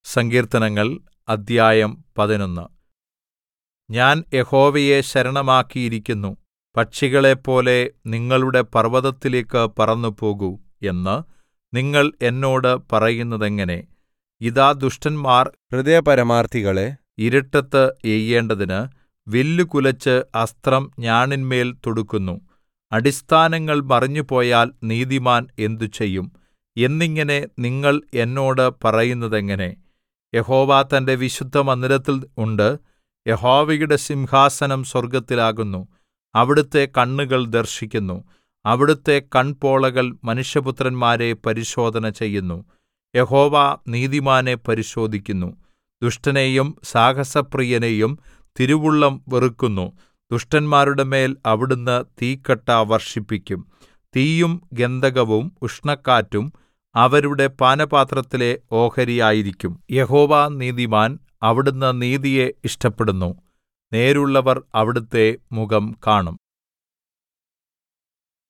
സങ്കീർത്തനങ്ങൾ അദ്ധ്യായം പതിനൊന്ന് ഞാൻ യഹോവയെ ശരണമാക്കിയിരിക്കുന്നു പക്ഷികളെപ്പോലെ നിങ്ങളുടെ പർവ്വതത്തിലേക്ക് പറന്നുപോകൂ എന്ന് നിങ്ങൾ എന്നോട് പറയുന്നതെങ്ങനെ ഇതാ ദുഷ്ടന്മാർ ഹൃദയപരമാർത്ഥികളെ ഇരുട്ടത്ത് എയ്യേണ്ടതിന് വില്ലു കുലച്ച് അസ്ത്രം ഞാണിന്മേൽ തൊടുക്കുന്നു അടിസ്ഥാനങ്ങൾ മറിഞ്ഞുപോയാൽ നീതിമാൻ എന്ത് ചെയ്യും എന്നിങ്ങനെ നിങ്ങൾ എന്നോട് പറയുന്നതെങ്ങനെ യഹോവ തന്റെ വിശുദ്ധമന്ദിരത്തിൽ ഉണ്ട് യഹോവയുടെ സിംഹാസനം സ്വർഗ്ഗത്തിലാകുന്നു അവിടുത്തെ കണ്ണുകൾ ദർശിക്കുന്നു അവിടുത്തെ കൺപോളകൾ മനുഷ്യപുത്രന്മാരെ പരിശോധന ചെയ്യുന്നു യഹോവ നീതിമാനെ പരിശോധിക്കുന്നു ദുഷ്ടനെയും സാഹസപ്രിയനെയും തിരുവുള്ളം വെറുക്കുന്നു ദുഷ്ടന്മാരുടെ മേൽ അവിടുന്ന് തീക്കട്ട വർഷിപ്പിക്കും തീയും ഗന്ധകവും ഉഷ്ണക്കാറ്റും അവരുടെ പാനപാത്രത്തിലെ ഓഹരിയായിരിക്കും യഹോവ നീതിമാൻ അവിടുന്ന് നീതിയെ ഇഷ്ടപ്പെടുന്നു നേരുള്ളവർ അവിടുത്തെ മുഖം കാണും